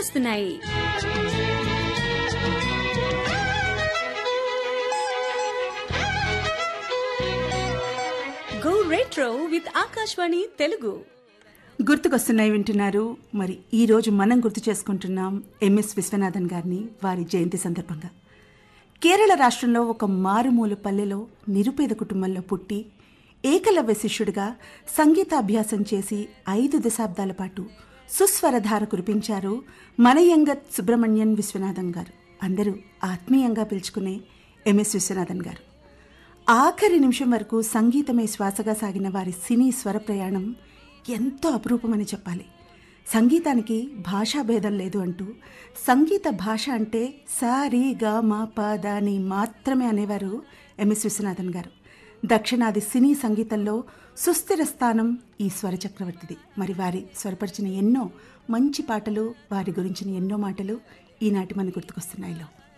గుర్తుకొస్తున్నాయి go retro with Akashvani Telugu గుర్తుకొస్తున్నాయి వింటున్నారు మరి ఈ రోజు మనం గుర్తు చేసుకుంటున్నాం ఎంఎస్ విశ్వనాథన్ గారిని వారి జయంతి సందర్భంగా కేరళ రాష్ట్రంలో ఒక మారుమూల పల్లెలో నిరుపేద కుటుంబంలో పుట్టి ఏకలవ్య శిష్యుడిగా సంగీతాభ్యాసం చేసి ఐదు దశాబ్దాల పాటు సుస్వరధార కురిపించారు మనయంగత్ సుబ్రహ్మణ్యన్ విశ్వనాథన్ గారు అందరూ ఆత్మీయంగా పిలుచుకునే ఎంఎస్ విశ్వనాథన్ గారు ఆఖరి నిమిషం వరకు సంగీతమే శ్వాసగా సాగిన వారి సినీ స్వర ప్రయాణం ఎంతో అపురూపమని చెప్పాలి సంగీతానికి భాషా భేదం లేదు అంటూ సంగీత భాష అంటే సా రీ గా మా ప దా ని మాత్రమే అనేవారు ఎంఎస్ విశ్వనాథన్ గారు దక్షిణాది సినీ సంగీతంలో సుస్థిర స్థానం ఈ స్వర చక్రవర్తిది మరి వారి స్వరపరిచిన ఎన్నో మంచి పాటలు వారి గురించిన ఎన్నో మాటలు ఈనాటి మన గుర్తుకొస్తున్నాయిలో